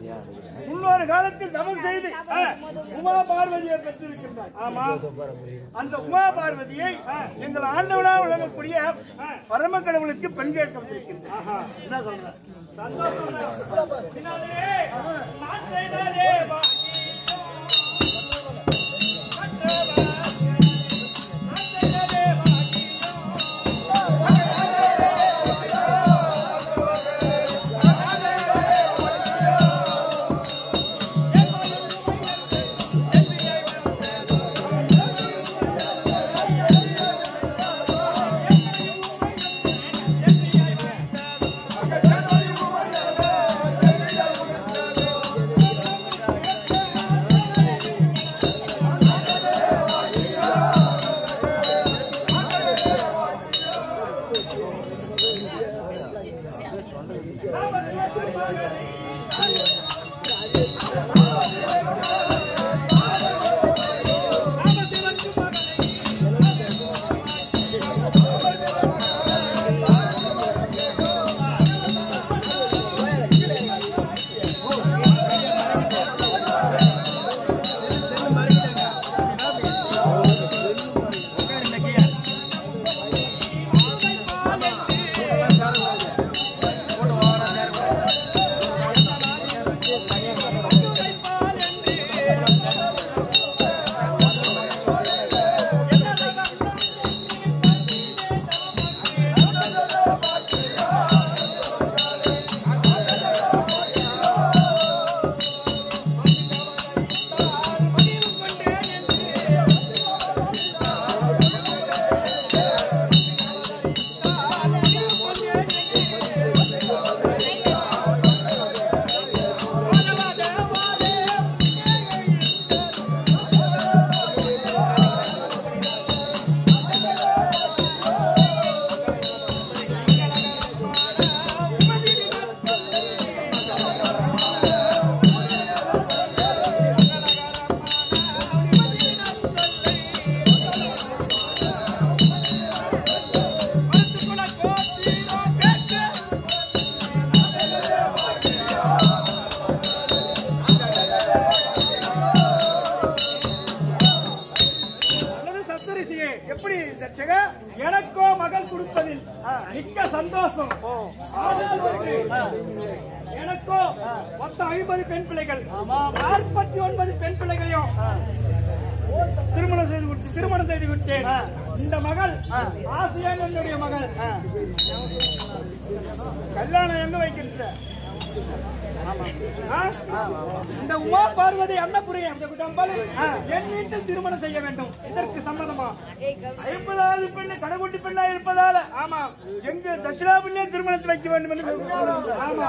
முன்னொரு காலத்தில் தவம் செய்து ஆ, உமா பார்வதியை பெற்றிருக்கின்றார் ஆமா அந்த உமா பார்வதியை ஆ, எங்கள் ஆண்டவனா விளங்கக்கூடிய ஆ, பரம கடவுளுக்கு பெண் கேட்க வந்திருக்கின்றார் என்ன சொல்ற சந்தோஷம் தான். பின்னாலே, மாற்றையினாலே வாங்கி, கற்றவா, மாற்றையினாலே வாங்கி, அல்லது சப்தரிசியே எப்படி தட்சக எனக்கோ மகள் கொடுப்பதில் மிக்க சந்தோஷம் ஆனால் ஒன்று, எனக்கோ மொத்தம் ஐம்பது பெண் பிள்ளைகள் நாற்பத்தி ஒன்பது பெண் பிள்ளைகளையும் திருமணம் செய்து கொடுத்து திருமணம் செய்து விட்டேன் இந்த மகள் ஆசியான் என்னுடைய மகள் கல்யாணம் எங்க வைக்கின்ற ஆ? இந்த உமா பார்வதி அன்னபுரியம் இந்த குட்டம்பல் என் வீட்டில் திருமணம் செய்ய வேண்டும் இதற்கு சம்மதமா ஐம்பதாவது பெண்ணு கடைக்குட்டி பெண்ணா இருப்பதால ஆமா எங்க தட்சிணாபின்னே திருமணத்தை வைக்க வேண்டும் என்று சொல்கிறார்கள். ஆமா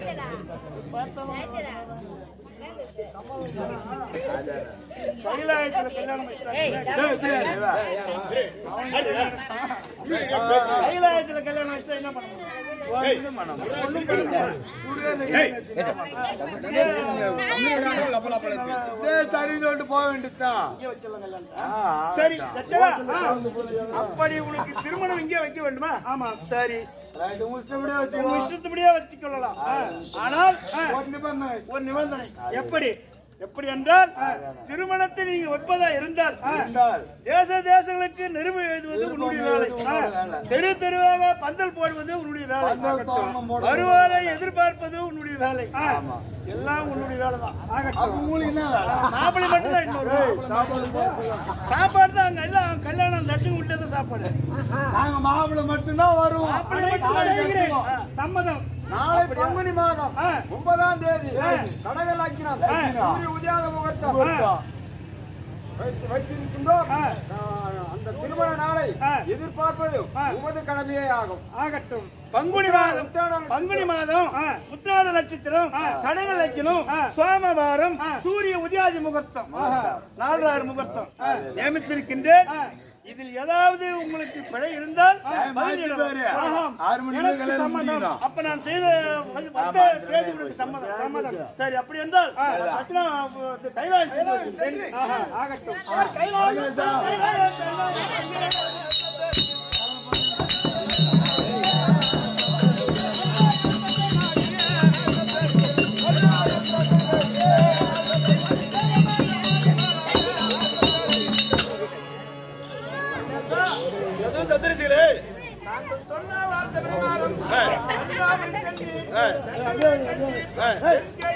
கைலாயத்துல கல்யாணம் வச்சாங்க. கைலாயத்துல கல்யாணம் வச்சா என்ன பண்ணணும் ஒண்ணும் பண்ண முடியாது. சரி சொல்லிட்டு போக வேண்டியதுதான் இங்கே வச்சிடலாம் கல்யாணத்தை. சரி தட்சணா அப்படி உனக்கு திருமணம் இங்கே வைக்க வேண்டுமா ஆமா சரி ரைட்டு முடிச்சபடியே வச்சு உங்க இஷ்டத்துபடியே வச்சுக்கொள்ளலாம் ஆனால் ஆ, ஒரு நிபந்தனை ஒரு நிபந்தனை எப்படி எப்படி என்றால் திருமணத்தை நீங்க வைப்பதா இருந்தால் இருந்தால் தேச தேசங்களுக்கு நெருமை எழுதுவது உன்னுடைய வேலை ஆ, தெரு தெருவாக பந்தல் போடுவது உன்னுடைய வேலை பந்தல் தோரணம் போடுவது. வருவாரை எதிர்பார்ப்பது உன்னுடைய வேலை ஆ, எல்லாம் உன்னுடைய வேலை தான் அப்ப உங்களுக்கு என்ன வேலை? மாப்பிள்ளை மட்டும் தான் இன்னொரு சாப்பாடு தான் அங்க எல்லாம் கல்யாணம் தட்சிணம் விட்டு தான் சாப்பாடு நாங்க மாப்பிள்ளை மட்டும்தான் வருவோம் மாப்பிள்ளை மட்டும் தான் இருக்கிறேன். ஆ, சம்மதம் நாளை பங்குனி மாதம் ஆ. ஒன்பதாம் தேதி ஆ. கடகல் அக்கினம் ஆ. சூரிய உதயாத முகூர்த்தம் ஆ. வைத்து- வைத்திருக்கின்றோம் ஆ. ஆ, அந்த திருமண நாளை ஆ. எதிர்பார்ப்பது ஆ. உமது கடமையே ஆகும் ஆகட்டும் பங்குனி மாதம் உத்திராடம் பங்குனி மாதம் உத்திராட நட்சத்திரம் கடக லட்சணம் சோமவாரம் சூரிய உதயாதி முகூர்த்தம் நாலாறு முகூர்த்தம் நியமித்திருக்கின்றேன் இதில் ஏதாவது உங்களுக்கு பிழை இருந்தால் பதிலிடவும். பாரு. ஆமாம். ஆறு மணிக்கு எனக்கு கல்யாணம் சம்மதம். முடிக்கணும். அப்ப நான் செய்த வந்து வந்த தேதி உங்களுக்கு சம்மதம் சம்மதம் சரி அப்படி என்றால் தட்சிணா கைலாயம் ஆஹா, ஆகட்டும் கைலாயம் கைலாயம் கைலாயம்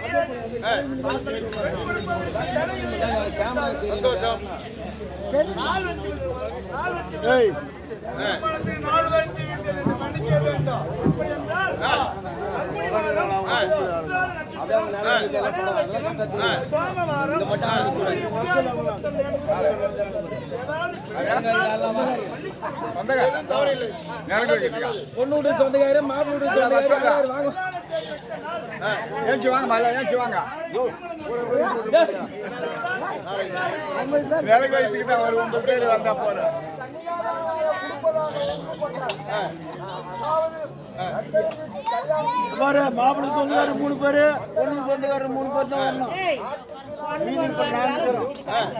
சந்தோஷம் ஏய் நாலு வயசு வீட்டில் மன்னிக்க வேண்டும் அப்படி என்றால் சொந்தக்காரன் தவறில்லை நிரங்க வைக்கிறீங்க பொண்ணு வீட்டு சொந்தக்காரர் மாப்பிள்ளை வீட்டு சொந்தக்காரர் வாங்க ஏஞ்சி வாங்க மல்ல ஏஞ்சி வாங்க நிரங்க வைத்துக்கிட்டா ஒரு ஒன்பது பேர் வந்தா போறேன் பாரு மாப்பிள்ளை சொந்தக்காரர் மூணு பேரு பொண்ணு சொந்தக்காரர் மூணு பேர் தான் வரணும் மீதி இப்ப நாலு பேரும்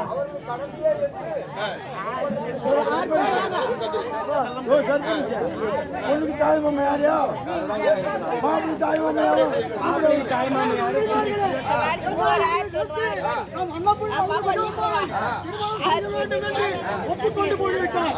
ஓ, சர்பஞ்ச். பொண்ணுக்கு தாய் மாமா யாரையா மாப்பிள்ளை தாய் மாமா யாரு மாப்பிள்ளை தாய் மாமா யாரு ஒப்புக்கொண்டு போய்விட்டார்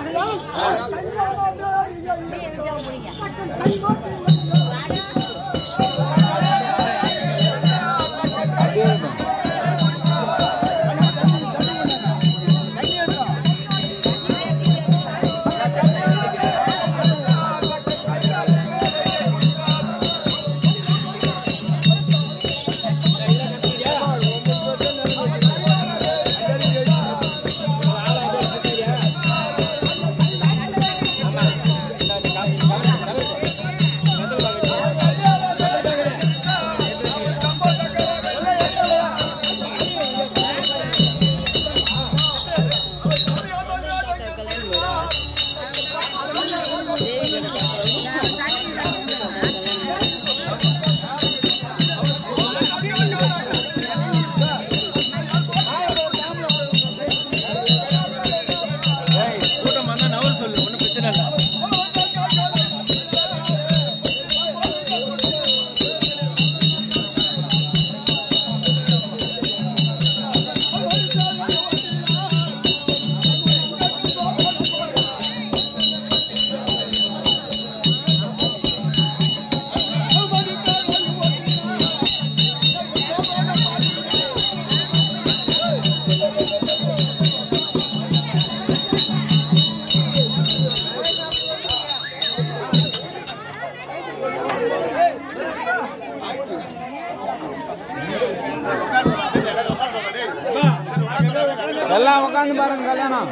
எல்லாம் உட்காந்து பாருங்க கல்யாணம்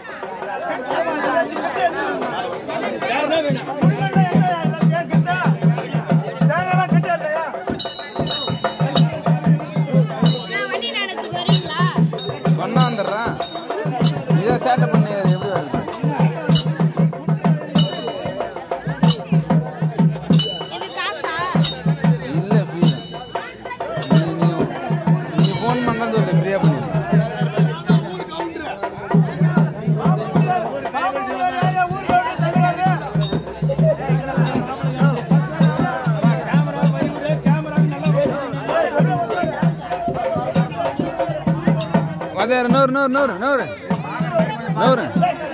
நான் வண்டி நடத்துக்கு வரீங்களா சொன்னா வந்துடுறேன் இதை சேட்டை பண்ணி எப்படி வருது இது காசா இல்ல free தான். நீ நீ நீ ஃபோன் பண்ணா சொல்லு ஃப்ரீயா பண்ணி வதையாரு நூறு நூறு நூறு நூறு நூறு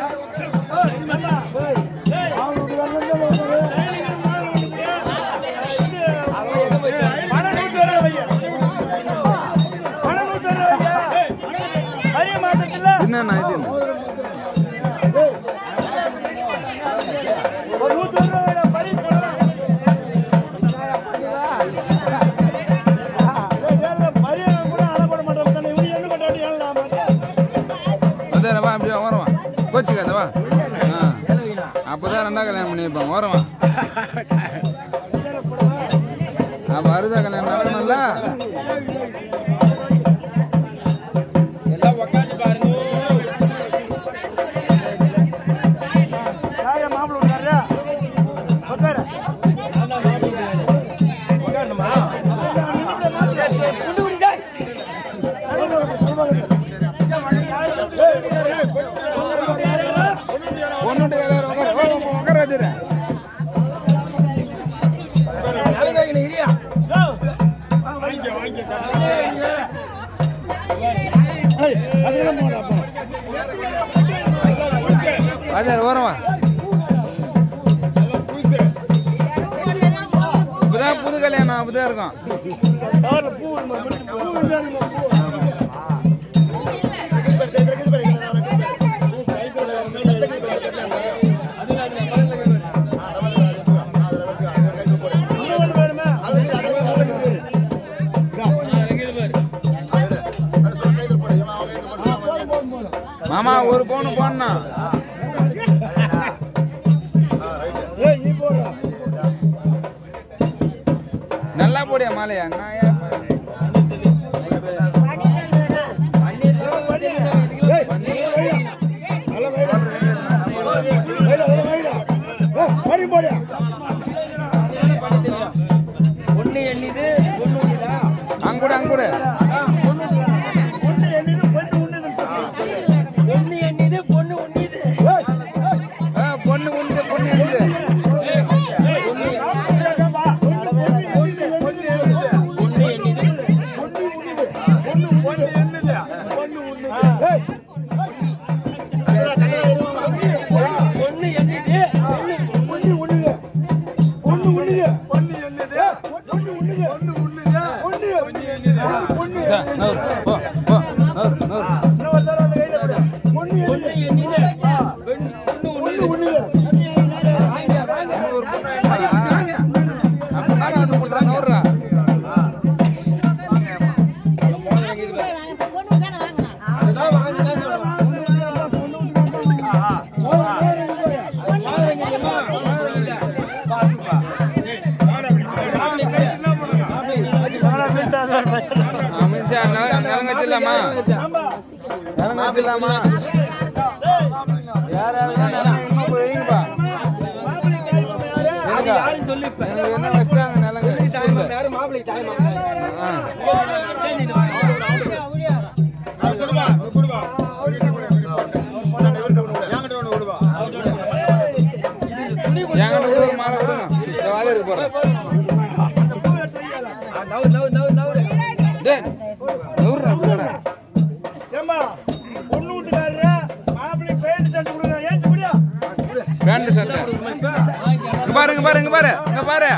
என்னண்ணா இது என்ன? வதையாரு வா அப்படியே ஓரமா கோச்சிக்காத வா ஆ. அப்பதான் ரெண்டா கல்யாணம் பண்ணியிருப்பாங்க ஓரமா அப்ப அறுதா கல்யாணம் நடக்கணும்ல பொண்ணுட்டு கல்யாணம் உட்கார ஓ, உட்கார வச்சுறேன் அது ஓரமா இப்பதான் கல்யாணம் புது கல்யாணம் அப்படிதான் இருக்கும் மாமா ஒரு பவுன் போடணும் ஏய் நீ போடுற நல்லா போடியா மாலையா நான் ஏன் ஏய் நல்ல வைடா வைடா வைடா வைடா ஏய் மறி போடுயா ஒண்ணு எண்ணிது ஒண்ணு ஒண்ணுதா அங்கூட அங்கூட ஒண்ணு எண்ணிது பொண்ணு ஒண்ணுது ஒண்ணு எண்ணிது பொண்ணு ஒண்ணுது ஏய் ஆ, பொண்ணு உண்டு பொண்ணு உண்டு ஏய் ஒண்ணு எண்ணிது ஒண்ணு ஒண்ணுங்க ஒண்ணு ஒண்ணுங்க பொண்ணு எண்ணிது ஒண்ணு ஒண்ணுங்க பொண்ணு ஒண்ணுதா ஒண்ணு ஒண்ணு இந்தா, நூறு, போ, போ, நூறு, நூறு. ஒண்ணு பொண்ணு எண்ணிது பொண்ணு ஒண்ணு ஒண்ணுங்க வாங்க வாங்க ஒரு பொண்ணு வேணுமா? வாங்க. அப்படின்னா நான் வந்து கொடுத்தா நூறுரூவா. அதுதான் வாங்குதான் அமித்ஷா நில- நிலங்க வச்சிடலாமா நிலங்க வச்சிடலாமா யார் யாருக்கெல்லாம் நிலங்க இன்னும் போய் வைங்கப்பா. எனக்கா? எனக்கு என்ன வச்சிட்டாங்க நிலங்க ஸ்கூல்ல? மாப்பிள்ளை டைம் ஆ. என்கிட்ட கூட ஒரு மாலை கொடுங்க இந்த வாழை இருக்கு போறேன் நவு நவு நவு நவு டேய் நூறுரூவா கொடுடா. ஏம்மா பொண்ணு வீட்டுக்காரரு மாப்பிள்ளை பேண்ட் சட்டை கொடுக்குறேன் ஏன் முடியா பேண்ட் சட்டை இங்க பாரு இங்க பாரு இங்க பாரு இங்க பாரு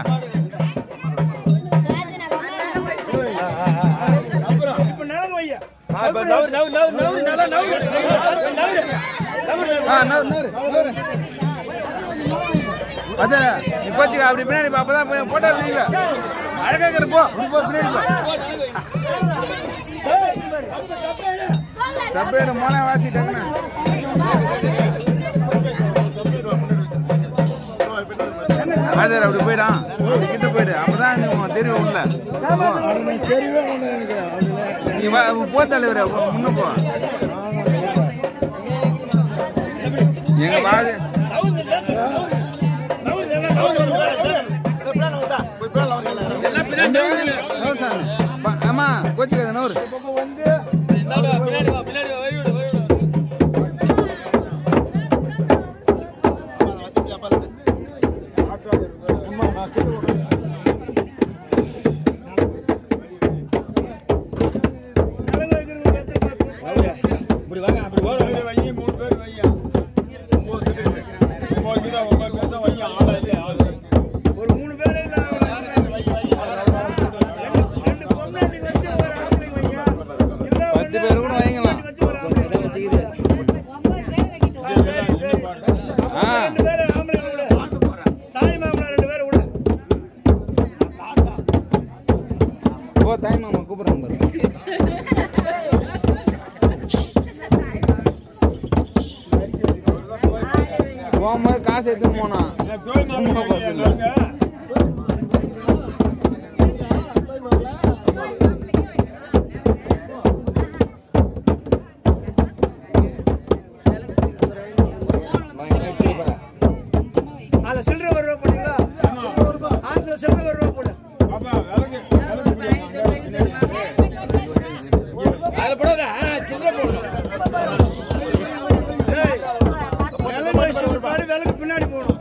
இப்ப நிலம் வையா நவு நவு நவு நவு நல்லா நவு நவு ஆ நூறு நூறு நூறு அது இப்போச்சுக்க அப்படி பின்னாடி போ, அப்பதான் போய் போட்டோ எடுத்தீங்க அழகா இருக்கிற போ இப்படி போ பின்னாடி போ தப்பேடு மோனை வாசிட்டாங்கண்ணா அது அப்படி போயிடான் அப்படி கிட்ட போயிடு அப்பதான் நீ தெரியும் உள்ள தெரியவே ஒண்ணு எனக்கு அதுல நீ வா போ தலைவர் முன்ன போ எங்க வாது நவுசாமி. பா- ஆமா கோச்சுக்காத நூறு இப்படி வாங்க அப்படி ஓட வைங்க மூணு பேர் வைங்க ஒரு மூணு பேர் இல்ல ரெண்டு பொண்ணாட்டி வச்சு ஒரு ஆம்பளை வைங்க இல்ல பத்து பேர் கூட வைங்களாம் வச்சு ஒரு ஆம்பளை வச்சுக்குது சரி சரி ஆ ரெண்டு பேர் ஆம்பளை விட தாய் மாமனா ரெண்டு பேர் விட ஓ தாய் மாமா கூப்பிடுறாங்க பாரு போகும்போது காசு எடுத்துன்னு போனான் சும்மா பார்த்துல. அதுல சில்லறை ஒரு ரூபா போட்டீங்களா ஆத்துல சில்லறை ஒரு ரூபா போடு அதுல போடாத சில்லற போடணும் ஏய், விலை வயசு ஒரு பாடு விலைக்கு பின்னாடி போகணும்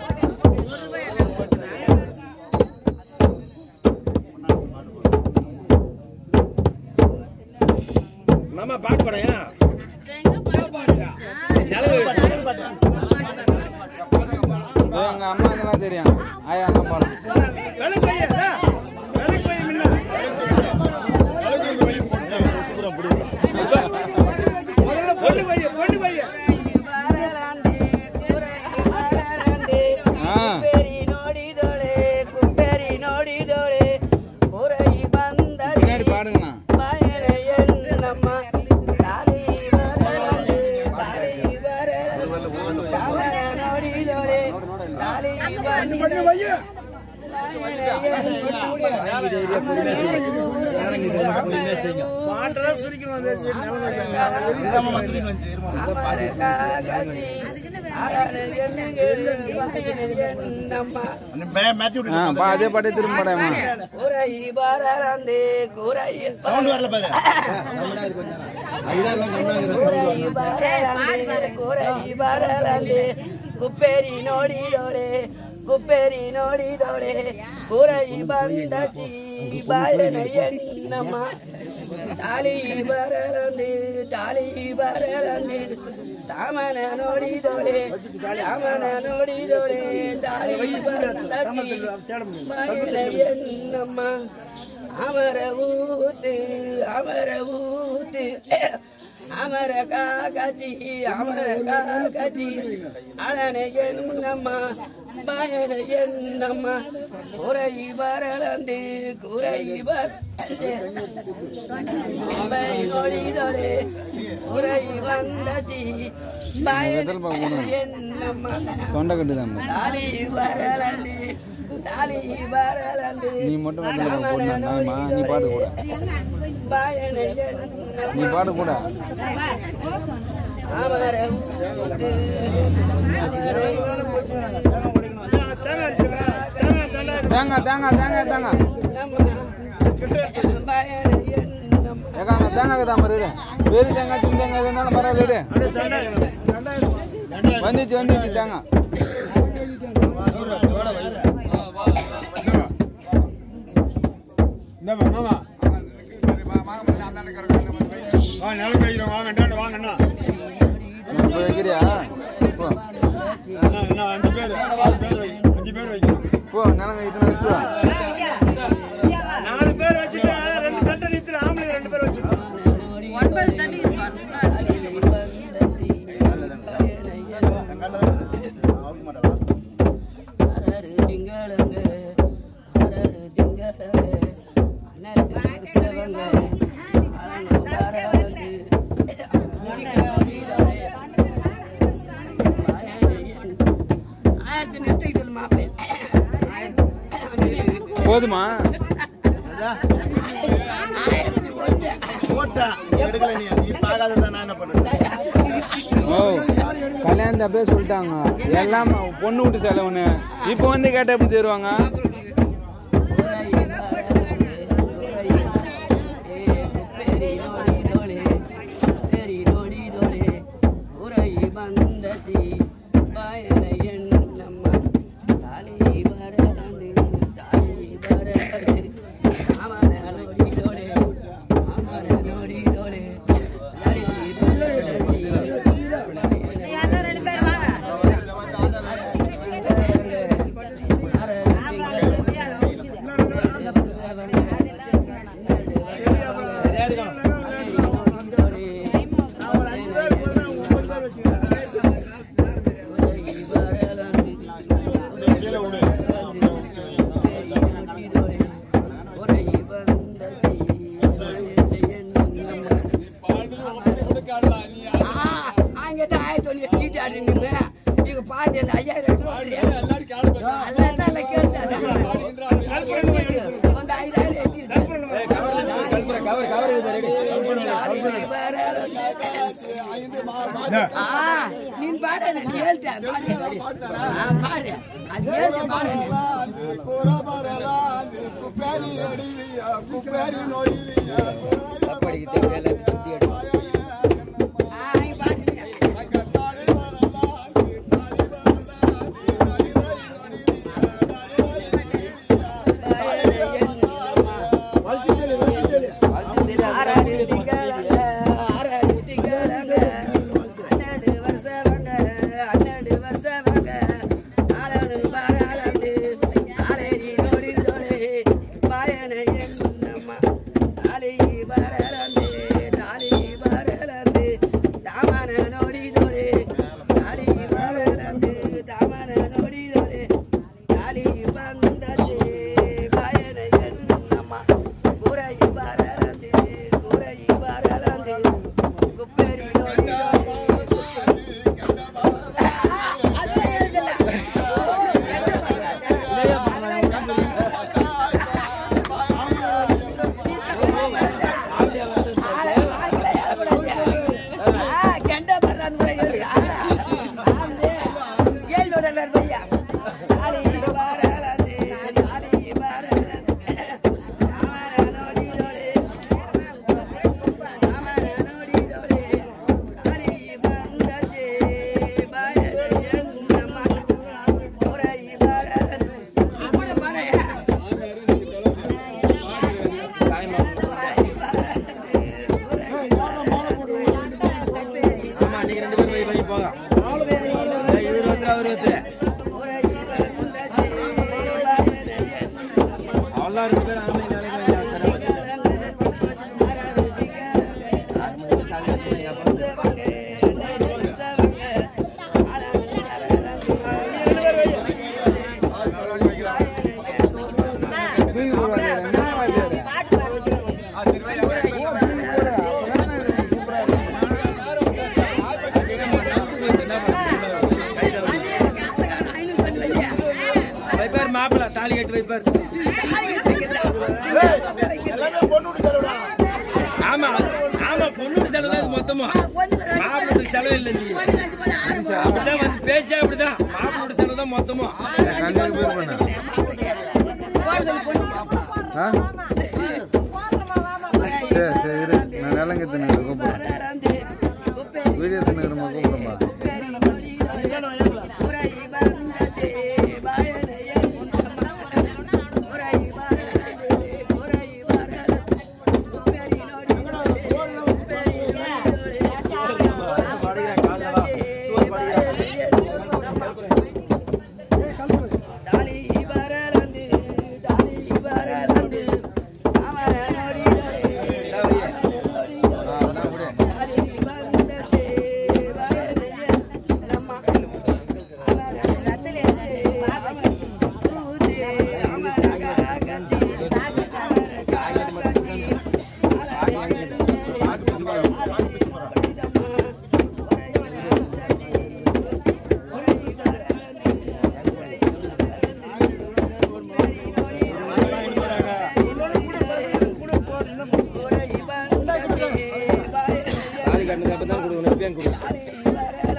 மாமா பாட்டு போடையா இதோ எங்க அம்மாக்கெல்லாம் தெரியும் ஆயா அண்ணன் பாடம் விலை பையன் ஆ பா அதே பாட்டே திரும்ப பாடாமா சவுண்ட் வரல பாரு ಕುಪ್ಪೇರಿ ನೋಡಿದೋಳೆ ಕುಪ್ಪೇರಿ ನೋಡಿದೋಳೆ ಕುರೈ ಬಂದಚಿ ಬಾಯನ ಎನ್ನಮ್ಮ ತಾಳಿ ಬರಲಂದಿ ತಾಳಿ ಬರಲಂದಿ ತಾಮನ ನೋಡಿದೋಳೆ ತಾಮನ ನೋಡಿದೋಳೆ ತಾಳಿ ಬರಲಚಿ ಬಾಯನ ಎನ್ನಮ್ಮ அமர ஊத்து அமர ஊத்து அமர காக்காச்சி அமர காக்காச்சி அழன என்னம்மா பயன என்னம்மா குறை வரலந்து குறை வரந்து அவை நொடிதொடே குறை வந்தச்சி பயன என்னம்மா தொண்டை கட்டுதான் தாலி வரலந்து தாலி வரலந்து நீ மட்டும் வந்து பொண்ணு நாயமா நீ பாடு கூட பயன நீ பாடு கூட அமர ஊத்து தேங்காய் தேங்காய் தேங்காய் தேங்காய் ஏக்காங்க தேங்காய் தான் மாதிரி வேறு தேங்காய் சின்ன தேங்காய் இருந்தாலும் பரவாயில்ல வந்துச்சு வந்துச்சு தேங்காய் இந்தாம்மா, மாமா வா நிலம் வைக்கிறோம் வாங்க இந்தாண்ட வாங்க அண்ணா இப்போ வைக்கிறியா போ அண்ணா, அண்ணா, அஞ்சு பேர் ஆறு பேர் வை அஞ்சு பேர் வைக்கிறோம் போ நிலங்க இத்தனை வச்சுட்டு வா நாலு பேர் வச்சுட்டு ரெண்டு தட்டை நிறுத்துற ஆம்பளை ரெண்டு பேர் வச்சுட்டு ஒன்பது தண்ணி போதுமா போட்டா எடுக்கல நீ நீ பார்க்காததா நான் என்ன பண்ணுறேன் ஓ கல்யாணத்தை அப்படியே சொல்லிட்டாங்க எல்லாம் பொண்ணு விட்டு செலவுன்னு இப்போ வந்து கேட்ட எப்படி தருவாங்க யாரும் ரெண்டு பேர் வாங்க அங்கிட்ட ஆயிரத்தி சொல்லி சீட்டாடி நின்று இங்க பாதி அந்த ஐயாயிரம் எல்லாரும் கேட்டாரு அந்த ஐயாயிரம் ನೀನ್ ಬಾಡ ನಾನು ಹೇಳ್ತೆ ಬಾಡ ಅದು ಹೇಳ್ತೆ ಬಾಡ அவர் ஒருத்தர் அவ்வளோ ரெண்டு பேரும் ஆமை வைப்பார் மாப்பிள்ள தாலி கட்டு வைப்பார் எல்லாமே பொண்ணு விட்டு தருவா ஆமா ஆமா பொண்ணுக்கு செலவு தான் இது மொத்தமா மாப்பிள்ளுக்கு செலவு இல்லை நீ அப்படிதான் வந்து பேச்சே அப்படிதான் மாப்பிள்ளோட செலவு தான் மொத்தமா சரி சரி இரு நான் நிலங்க தின்னு கூப்பிடுறேன் வீடியோ தின்னுக்கிறமா கூப்பிடுறேன்பா தாலி கட்டினதுக்கு அப்புறம் தான் கொடுக்கணும் இப்பயும் கொடு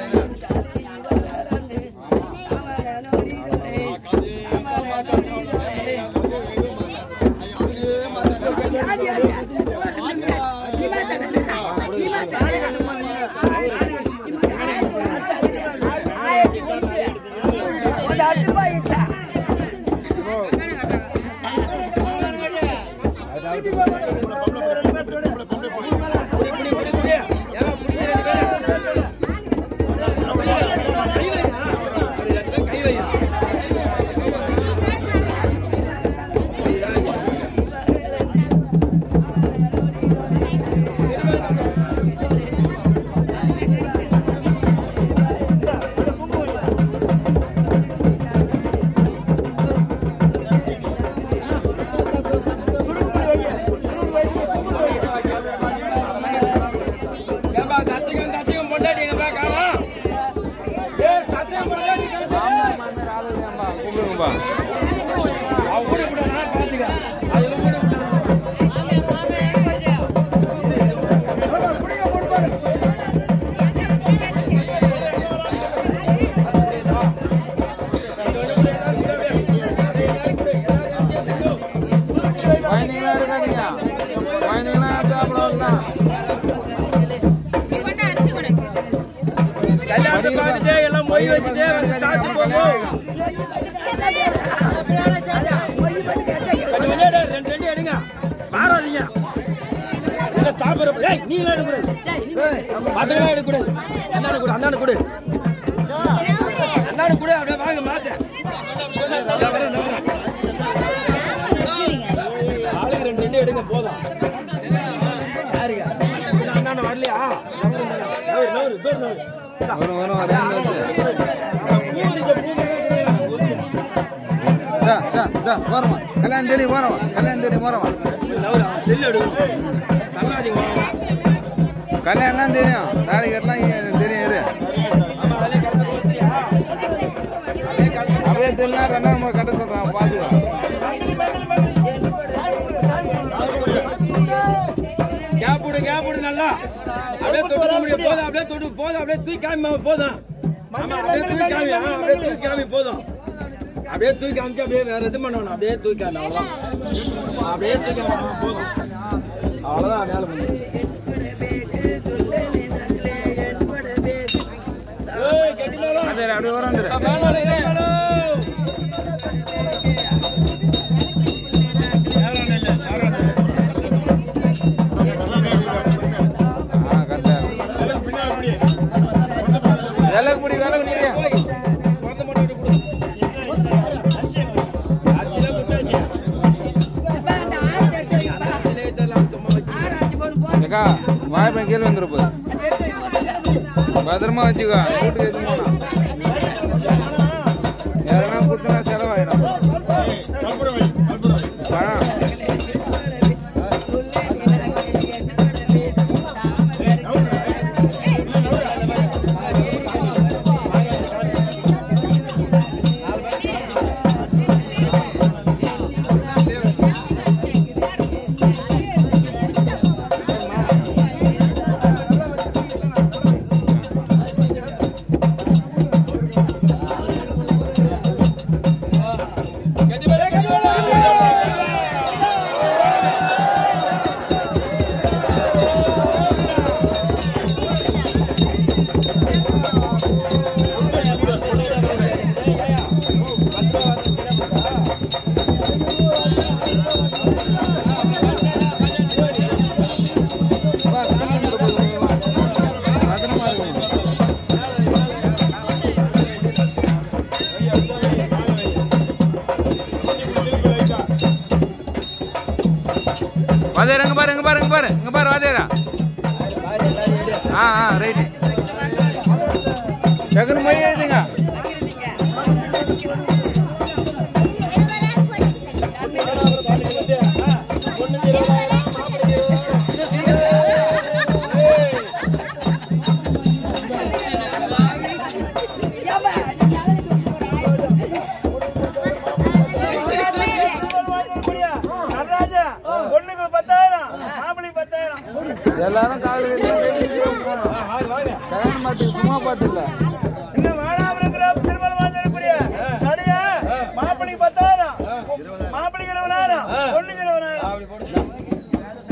குடி குடி குடி குடி ஏன் குடி கை வையா கை வையா ஏன்பா தச்சகம் தச்சகம் பொண்டாட்டி எங்கப்பா காணோம் ஏ தச்சகம் பொண்டாட்டி கூப்பிடுங்கப்பா அவன் கூட இப்படி நான் பாத்துக்க அதுல கூட குழந்தைங்களா இருக்காதீங்க குழந்தைங்களா இருந்தா அப்புறம் தான் கல்யாணத்தை பார்த்துட்டு எல்லாம் மொய் வச்சுட்டு வந்து சாப்பிட்டு போகும் கொஞ்சம் கொஞ்சம் எடு, ரெண்டு ரெண்டு எடுங்க மாறாதீங்க இல்ல சாப்பிடுற ஏய் நீ எல்லாம் எடுக்கக்கூடாது பசங்களாம் எடுக்கக்கூடாது அந்தாண்டு கொடு அந்தாண்டு கொடு அந்தாண்டு கொடு அப்படியே வாங்க மாத்த நான் வரேன், நான் வரேன். ஆளுக்கு ரெண்டு ரெண்டு எடுங்க போதும் யாருங்க அந்தாண்ட வரலையா நவரு, நவரு, பேர் நவரு. வரும் வரும் வரேன் போறமா கல்யாணம் தேடி போறவா கல்யாணம் தேடி போறவா நவரு, அவன் செல்லு எடுக்கணும். தள்ளாதீங்க, வாங்க. கல்யாணம் தெரியும் நாளைக்கு கட்டலாம் இங்க தெரியும் இரு ஆமா, அதிலே கலந்து கொடுத்துறியா? அதிலே கலந்து அப்படியே தெரியல ரெண்டாம் முறை கட்ட சொல்றான் பாத்துக்கோ கேப் விடு கேப் விடு நல்லா அப்படியே தொட்டு முடியும் போதும் அப்படியே தொட்டு போதும் அப்படியே தூக்கி காமி மாமா, போதும் ஆமா அப்படியே தூக்கி காமி ஆ, அப்படியே தூக்கி காமி போதும் அப்படியே தூக்கி காமிச்சு அப்படியே வேற எதுவும் பண்ண வேணாம் அப்படியே தூக்கி காமி அவ்வளவுதான் அப்படியே தூக்கி காமி போதும் அவ்வளவுதான் வேலை முடிஞ்சிச்சு ஏய், கெட்டிமேளம். சரி அப்படியே வரும் வந்துரு. வேணாம், கெட்டிமேளம். நேரம் இல்லை, நேரம் இல்லை. ஆ கரெக்டா விளக்கு பிடி விளக்கு பிடி ஏக்கா வாய்ப்பேன் கீழே வந்துரு போகுது பத்திரமா வச்சுக்கோ வீட்டுக்கு எதுவும் போனா யாருன்னா கொடுத்தனா செலவாயிடும் பணம் பத்திரமா இருக்கணும் வாதேரா இங்க பாரு இங்க பாரு இங்க பாரு இங்க பாரு வாதேரா ஆ ஆ ரைட் டக்குனு மை எழுதுங்க நடராஜா பொண்ணுக்கு பத்தாயிரம் மாப்பிளைக்கு பத்தாயிரம் எல்லாரும் காலையில் கல்யாணம் பார்த்து சும்மா பார்த்துல இந்த வேளாபுரம் கிராம திருமணம் வாங்கக்கூடிய சடையா மாப்பிளைக்கு பத்தாயிரம் மாப்பிளைக்கு இருபதாயிரம் பொண்ணுக்கு இருபதாயிரம்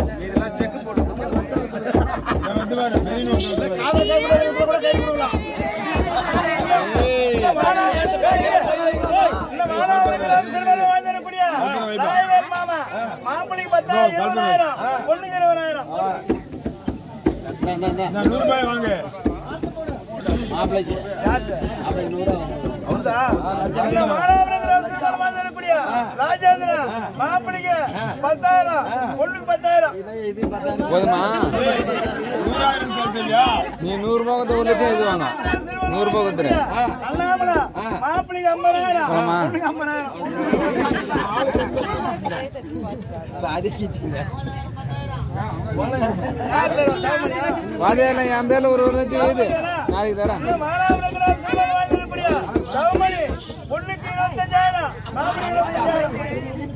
இந்த வேளாபுரம் கிராம திருமணம் வாங்கக்கூடிய நாயகர் மாமா மாப்பிளைக்கு பத்தாயிரம் இருபதாயிரம் பொண்ணுக்கு இருபதாயிரம் இந்த மாணவர்கள் ரசிகர்கள் வந்திருக்கக்கூடிய ராஜேந்திர மாப்பிளைக்கு பத்தாயிரம் பொண்ணுக்கு பத்தாயிரம் போதுமா நீ நூறு ரூபாய் கொடுத்து ஒரு லட்சம் இது வாங்க நூறு ரூபாய் கொடுத்துரு அண்ணாமலை மாப்பிளைக்கு ஐம்பதாயிரம் ஆமா. பொண்ணுக்கு ஐம்பதாயிரம் வாதையில என் பேர்ல ஒரு ஒரு லட்சம் இது நாளைக்கு தரேன் இந்த மாணவர்கள் ரசிகர்கள் வந்திருக்கக்கூடிய சௌமணி பொண்ணுக்கு இருபத்தஞ்சாயிரம் மாப்பிளைக்கு இருபத்தஞ்சாயிரம்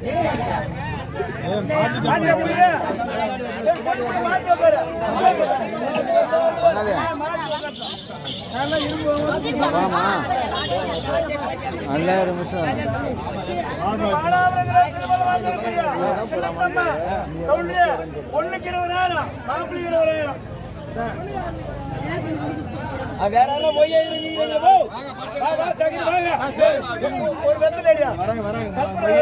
மாற்றி அப்படியே. ஏய், பொண்ணுக்கு மாற்றி பாரு என்னது? வாமா ரெண்டாயிரம் நிமிஷம் பொண்ணுக்கு இருபதாயிரம் மாப்பிள்ளைக்கு இருபதாயிரம் வேற யாரும் போய் இருக்கீங்க போ வா வா தங்கி வாங்க ஒரு வெத்தலையா வராங்க வராங்க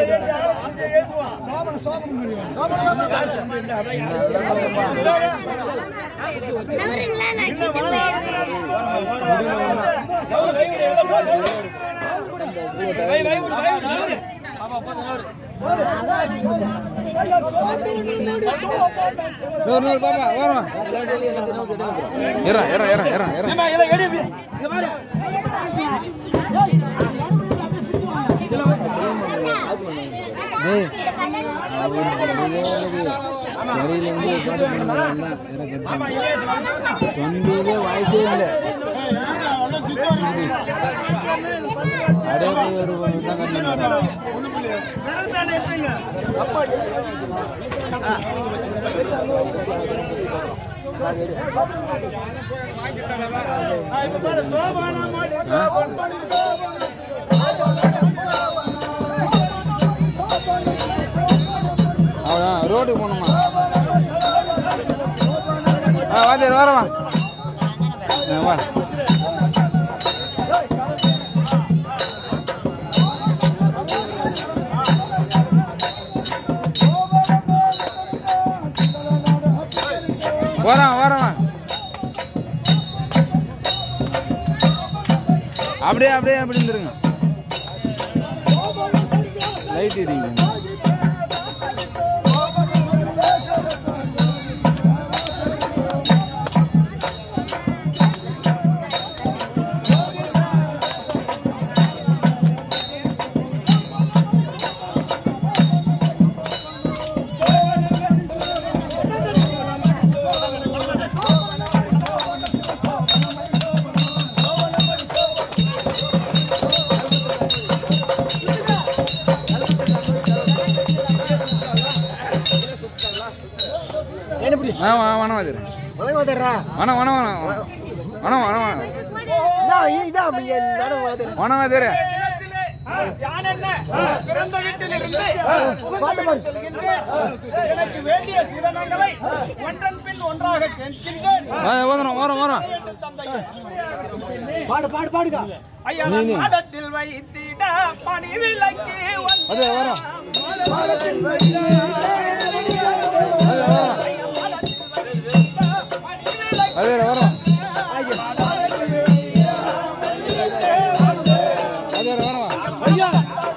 வை வை வை வை நூறு நூறு பாப்பா வரும் இறா இறா இறா இறா இறா ஏம்மா இதை எடு இப்படி. இங்க பாரு டேய் அவர் வரியில வந்து பாட்டு பண்ணுறாங்க எனக்கு தொண்டிலே வாய்ஸே இல்லை அடே போய் ஒரு தான் கண்டிப்பாக அவ்வளோதான் ரோட்டுக்கு போகணுமா ஆ வாத்தியார் வரவா ஆ, வா வரேன் வரேன் அப்படியே அப்படியே அப்படி இருந்துருங்க லைட் எரியுங்க ஆ வா வண வாதிரு வண வண வண வண வண வண வண வாதிரு இடத்திலே யான் என்ன பிறந்த வீட்டிலிருந்து புகுந்த வீடு செல்கின்றேன். எனக்கு வேண்டிய சீதனங்களை ஒன்றன் பின் ஒன்றாக கேட்கின்றேன் ஓதுறோம் ஓரம் ஓரம் தந்தையே. ஐயா, நான் மாடத்தில் வைத்திட பணி விலக்கி அது வரும் மாடத்தில் அது வரும் அது வரும்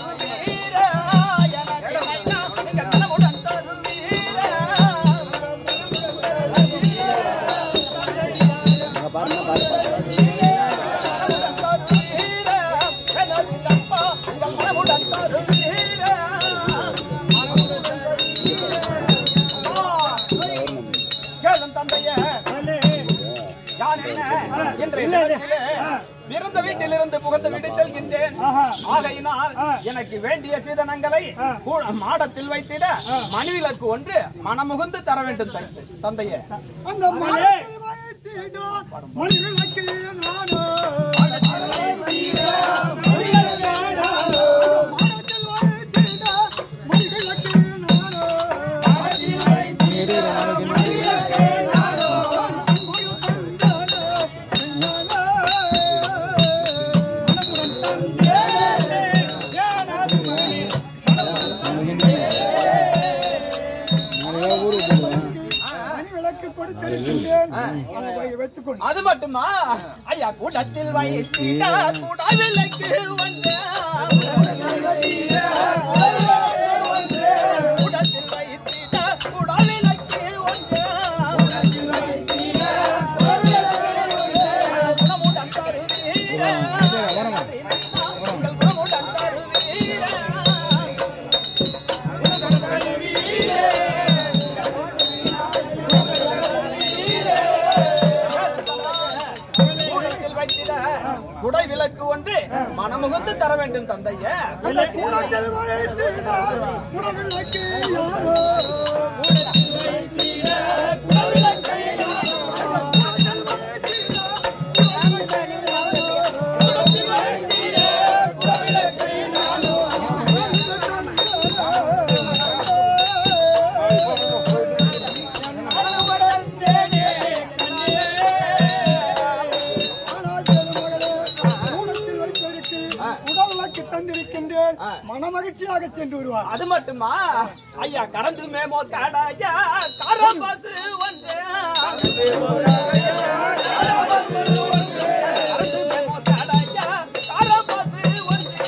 கேளும் தந்தையே யான் என்ன இன்றைய தினத்திலே பிறந்த வீட்டிலிருந்து புகுந்த வீடு செல்கின்றேன் ஆகையினால் எனக்கு வேண்டிய சீதனங்களை கூ- மாடத்தில் வைத்திட மணிவிலக்கு ஒன்று மனமுகுந்து தர வேண்டும் தந்தை- தந்தையே அந்த மரத்தில் வைத்திட மணிவிளக்கு நானோ. மரத்தில் வைத்திட மணிவிளக்கு நானோ. மணிவிளக்கு கொடுத்திருக்கின்றேன் அதை வைத்துக் கொண்டு அது மட்டுமா ஐயா கூட்டத்தில் வைத்திட கூட விலக்கு ஒன்று கூட்டத்தில் வைத்திட கூட விலக்கு ஒன்று குணமுடன் தருவீர உங்கள் குணமுடன் தருவீர கூடத்தில் வைத்திட குடை விளக்கு ஒன்று மனமுகுந்து தர வேண்டும் தந்தையே அந்த கூடத்தில் வைத்திட மணிவிளக்கு யாரோ. ஆனால் பெருமகளே, கூடத்தில் வைப்பதற்கு உடல்நலக்கு தந்திருக்கின்றேன் மனமகிழ்ச்சியாக சென்று வருவார் அது மட்டுமா ஐயா கறந்து மேமோ தடையா கரபசு ஒன்று கறந்து மேமோ தடையா கரபசு ஒன்று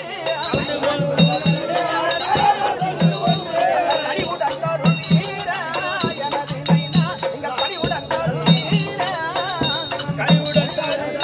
பணிவுடன் தருவீர எனது நைனா எங்கள் பணிவுடன் தருவீர கைவுடன்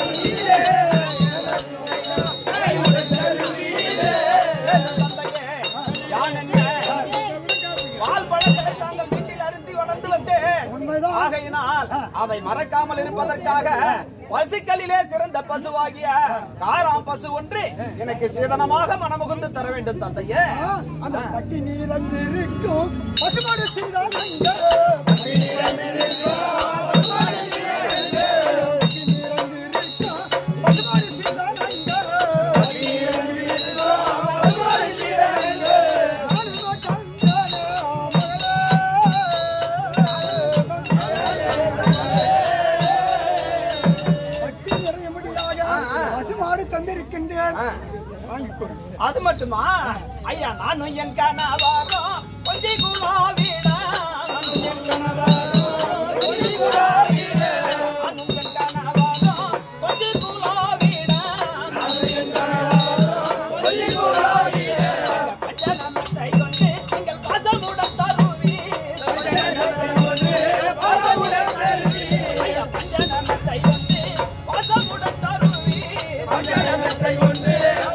தந்தையே யான் என்ன பால் பழங்களை தாங்கள் வீட்டில் அருந்தி வளர்ந்து வந்தேன் உண்மைதான். ஆகையினால் அதை மறக்காமல் இருப்பதற்காக பசுக்களிலே சிறந்த பசுவாகிய காராம் பசு ஒன்று எனக்கு சீதனமாக மனமுகுந்து தர வேண்டும் தந்தையே அந்த பட்டி நீரந்திருக்கும் பசுமாடு செய்தால் அங்கே. பட்டி நீரந்திருக்கும் பசுமாடு செய்தால் அங்கே. ஆடுவ கண்டன மகளே. பட்டி நிறையும்படியாக பசுமாடு தந்திருக்கின்றேன் வாங்கிக் கொள். அது மட்டுமா ஐயா நானும் என் கணவரும் கொஞ்சி குலாவிடா நானும் என் கணவரும் கொஞ்சி குலாவிடா. நானும் என் கணவரும் கொஞ்சி குலாவிடா. நானும் என் கணவரும் கொஞ்சி குலாவிடா. பஞ்சநமத்தை கொண்டு எங்கள் பாசமுடன் தருவீர். பஞ்சநமத்தை கொண்டு பாசமுடன் தருவீர். ஐயா, பஞ்சநமத்தை கொண்டு பாசமுடன் தருவீர். பஞ்சநமத்தை கொண்டு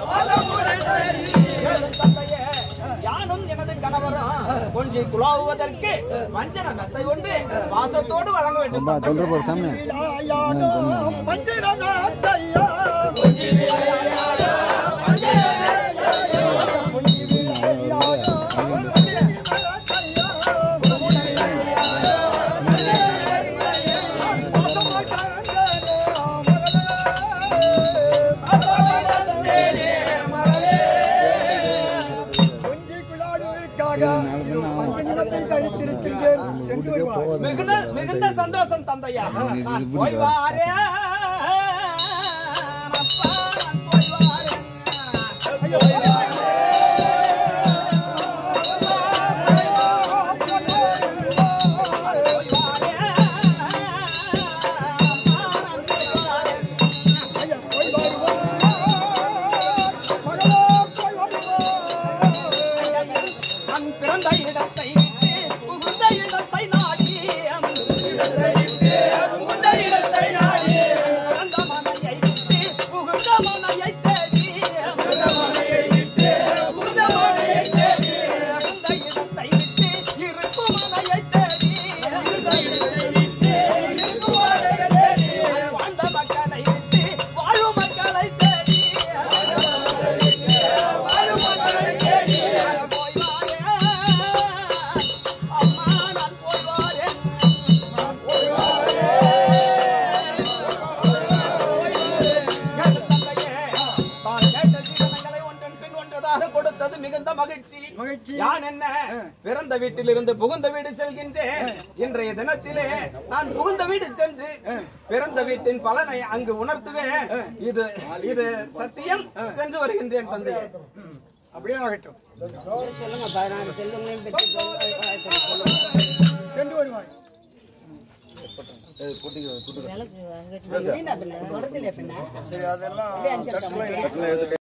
தந்தையே, யானும் எனது கணவரும் கொஞ்சி குழாவுவதற்கு மஞ்சன மெத்தை ஒன்று வாசத்தோடு வழங்க வேண்டும் தந்தையே. விளையாடும் பஞ்சிரநாத்தையா. கொஞ்சி விளையாடும் பஞ்சிரநாத்தையா. மிகுந்த சந்தோஷம் தந்தையா நான் போய் வாரேன் அப்பா, நான் போய் வாரேன். நான் பிறந்த இடத்தை விட்டு புகுந்த இடத்தை நாடி புகுந்த இடத்தை நாடி பிறந்த மனையை விட்டு புகுந்த மனையை தேடி புகுந்த மனையை விட்டு புகுந்த மனையை தேடி பிறந்த இடத்தை விட்டு இருக்கும் மனையை தேடி இருந்த இடத்தை விட்டு இருக்கும் மனையை தேடி வாழ்ந்த மக்களை விட்டு வாழும் மக்களை தேடி வாழும் மக்களை தேடி போய் வாரேன் அம்மா நான் போய் வாரேன் நான் போய் கேட்ட தந்தையே, தான் கேட்ட சீதனங்களை ஒன்றன் பின் ஒன்றதாக கொடுத்தது மிகுந்த மகிழ்ச்சி யான் என்ன பிறந்த வீட்டிலிருந்து புகுந்த வீடு செல்கின்றேன் இன்றைய தினத்திலே நான் புகுந்த வீடு சென்று பிறந்த வீட்டின் பலனை அங்கு உணர்த்துவேன் இது இது சத்தியம் சென்று வருகின்றேன் தந்தையே அப்படியே ஆகட்டும் சொல்லுங்க பதினாறு செல்வங்களையும் பெற்று சென்று வருவாய் விளக்கு வாங்கிட்டு பின்ன சொல்றதில்ல பின்ன சரி அதெல்லாம் அப்படியே அனுப்பிச்சு